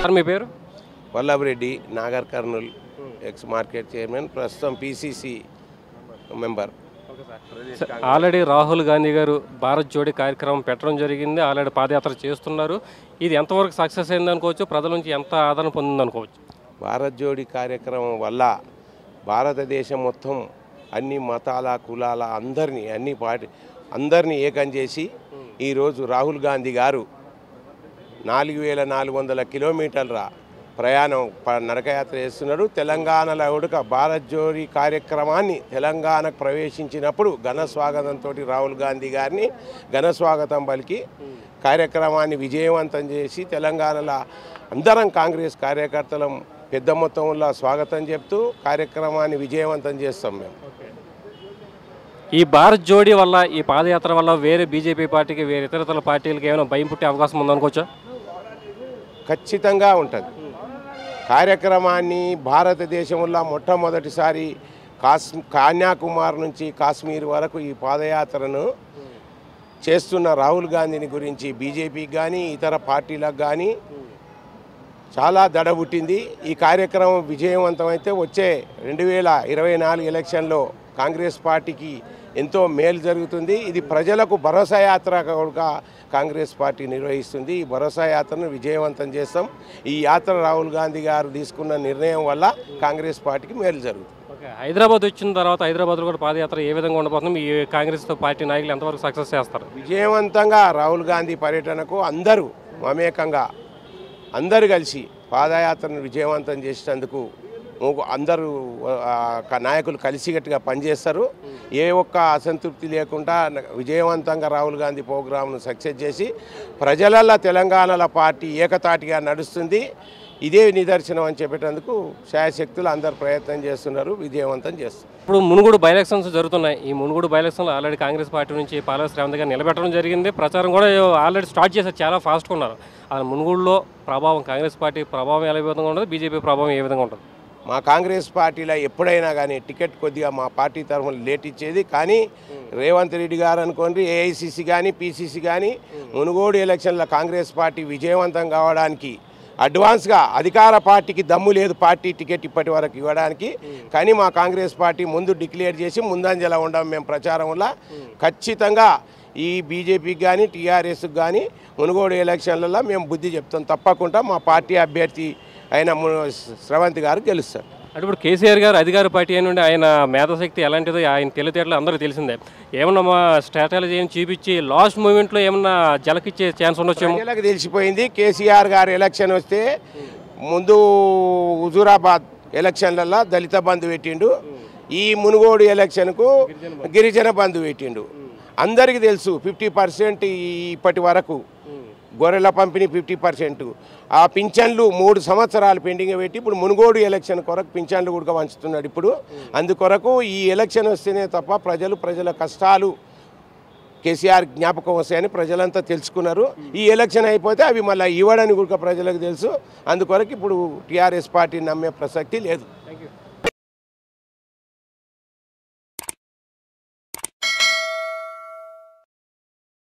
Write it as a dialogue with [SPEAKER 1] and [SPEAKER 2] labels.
[SPEAKER 1] sir మీ పేరు
[SPEAKER 2] Vallabhareddy Nagarkurnool ex market chairman ప్రస్తుతం PCC member
[SPEAKER 1] sir, already Rahul Gandhi గారు భారత్ జోడీ కార్యక్రమం పెట్టడం జరిగింది ఆల్రెడీ పాదయాత్ర చేస్తున్నారు ఇది ఎంతవరకు సక్సెస్ అయింది అనుకోవచ్చు ప్రజల నుంచి ఎంత ఆదరణ పొందింది అనుకోవచ్చు
[SPEAKER 2] భారత్ జోడీ కార్యక్రమం వల్ల భారతదేశం మొత్తం అన్ని మతాల కులాల అందరినీ అన్ని పార్టీ అందరినీ ఏకం చేసి ఈరోజు రాహుల్ గాంధీ గారు నాలుగు వేల నాలుగు వందల కిలోమీటర్ల ప్రయాణం ప- నడకయాత్ర చేస్తున్నారు తెలంగాణలో ఉడక భారత్ జోడీ కార్యక్రమాన్ని తెలంగాణకు ప్రవేశించినప్పుడు ఘన స్వాగతంతో రాహుల్ గాంధీ గారిని ఘన స్వాగతం పలికి కార్యక్రమాన్ని విజయవంతం చేసి తెలంగాణలో అందరం కాంగ్రెస్ కార్యకర్తలం పెద్ద మొత్తంలో స్వాగతం చెప్తూ కార్యక్రమాన్ని విజయవంతం చేస్తాం మేము
[SPEAKER 1] ఈ భారత్ జోడీ వల్ల ఈ పాదయాత్ర వల్ల వేరే బీజేపీ పార్టీకి వేరే ఇతర పార్టీలకి ఏమైనా భయం పుట్టే అవకాశం ఉందనుకోవచ్చా
[SPEAKER 2] ఖచ్చితంగా ఉంటుంది కార్యక్రమాన్ని భారతదేశంలో మొట్టమొదటిసారి కాశ్ కన్యాకుమారి నుంచి కాశ్మీర్ వరకు ఈ పాదయాత్రను చేస్తున్న రాహుల్ గాంధీని గురించి బీజేపీకి కానీ ఇతర పార్టీలకు కానీ చాలా దడ పుట్టింది ఈ కార్యక్రమం విజయవంతమైతే వచ్చే రెండు వేల ఇరవై నాలుగు ఎలక్షన్లో కాంగ్రెస్ పార్టీకి ఎంతో మేలు జరుగుతుంది ఇది ప్రజలకు భరోసా యాత్ర కూడా కాంగ్రెస్ పార్టీ నిర్వహిస్తుంది ఈ భరోసా యాత్రను విజయవంతం చేస్తాం ఈ యాత్ర రాహుల్ గాంధీ గారు తీసుకున్న నిర్ణయం వల్ల కాంగ్రెస్ పార్టీకి మేలు జరుగుతుంది
[SPEAKER 1] ఓకే హైదరాబాద్ వచ్చిన తర్వాత హైదరాబాద్లో కూడా పాదయాత్ర ఏ విధంగా ఉండబోతుంది ఈ కాంగ్రెస్ పార్టీ నాయకులు ఎంతవరకు సక్సెస్ చేస్తారు
[SPEAKER 2] విజయవంతంగా రాహుల్ గాంధీ పర్యటనకు అందరూ మమేకంగా అందరూ కలిసి పాదయాత్రను విజయవంతం చేసినందుకు మూగు- అందరూ ఆ, క- నాయకులు కలిసికట్టుగా పనిచేస్తారు ఏ ఒక్క అసంతృప్తి లేకుండా న- విజయవంతంగా రాహుల్ గాంధీ ప్రోగ్రాంను సక్సెస్ చేసి ప్రజలల్లో తెలంగాణలో పార్టీ ఏకతాటిగా నడుస్తుంది ఇదే నిదర్శనం అని చెప్పేటందుకు శాయశక్తులు అందరు ప్రయత్నం చేస్తున్నారు విజయవంతం చేస్తున్నారు
[SPEAKER 1] ఇప్పుడు మునుగోడు బై ఎలక్షన్స్ జరుగుతున్నాయి ఈ మునుగోడు బై ఎలక్షన్లో ఆల్రెడీ కాంగ్రెస్ పార్టీ నుంచి పాలవ శ్రావంత్ గారు నిలబెట్టడం జరిగింది ప్రచారం కూడా ఆల్రెడీ స్టార్ట్ చేశారు చాలా ఫాస్ట్గా ఉన్నారు ఆ మునుగోడులో ప్రభావం కాంగ్రెస్ పార్టీ ప్రభావం ఏ విధంగా ఉంటుంది బీజేపీ ప్రభావం ఏ విధంగా ఉంటుంది
[SPEAKER 2] మా కాంగ్రెస్ పార్టీలో ఎప్పుడైనా కానీ టికెట్ కొద్దిగా మా పార్టీ తరఫున లేట్ ఇచ్చేది కానీ రేవంత్ రెడ్డి గారు అనుకోండి ఏఐసిసి కానీ పిసిసి కానీ మునుగోడు ఎలక్షన్లో కాంగ్రెస్ పార్టీ విజయవంతం కావడానికి అడ్వాన్స్గా అధికార పార్టీకి దమ్ము లేదు పార్టీ టికెట్ ఇప్పటి వరకు ఇవ్వడానికి కానీ మా కాంగ్రెస్ పార్టీ ముందు డిక్లేర్ చేసి ముందంజల ఉండం మేము ప్రచారంలో ఖచ్చితంగా ఈ బీజేపీకి కానీ టీఆర్ఎస్కి కానీ మునుగోడు ఎలక్షన్లలో మేము బుద్ధి చెప్తాం తప్పకుండా మా పార్టీ అభ్యర్థి అయిన ము- స్రవంతి గారు గెలుస్తారు
[SPEAKER 1] అంటే ఇప్పుడు కేసీఆర్ గారు అధికార పార్టీ అయిన నుండి ఆయన మేధాశక్తి ఎలాంటిదో ఆయన తెలివితేటలు అందరూ తెలిసిందే ఏమన్నా మా స్ట్రాటజీ ఏం చూపించి లాస్ట్ మూమెంట్లో ఏమన్నా జలకిచ్చే ఛాన్స్ ఉండొచ్చేమో
[SPEAKER 2] ప్రజలకు తెలిసిపోయింది కేసీఆర్ గారు ఎలక్షన్ వస్తే ముందు హుజూరాబాద్ ఎలక్షన్లలో దళిత బంధు పెట్టిండు ఈ మునుగోడు ఎలక్షన్కు గిరిజన బంధు పెట్టిండు అందరికీ తెలుసు ఫిఫ్టీ పర్సెంట్ ఇప్పటి వరకు గొర్రెల పంపిణీ ఫిఫ్టీ పర్సెంట్ ఆ పింఛన్లు మూడు సంవత్సరాలు పెండింగ్ పెట్టి ఇప్పుడు మునుగోడు ఎలక్షన్ కొరకు పింఛన్లు కూడా పంచుతున్నాడు ఇప్పుడు అందుకొరకు ఈ ఎలక్షన్ వస్తేనే తప్ప ప్రజలు ప్రజల కష్టాలు కేసీఆర్ జ్ఞాపకం వస్తాయని ప్రజలంతా తెలుసుకున్నారు ఈ ఎలక్షన్ అయిపోతే అవి మళ్ళీ ఇవ్వడానికి కూడా ప్రజలకు తెలుసు అందుకొరకు ఇప్పుడు టీఆర్ఎస్ పార్టీ నమ్మే ప్రసక్తి లేదు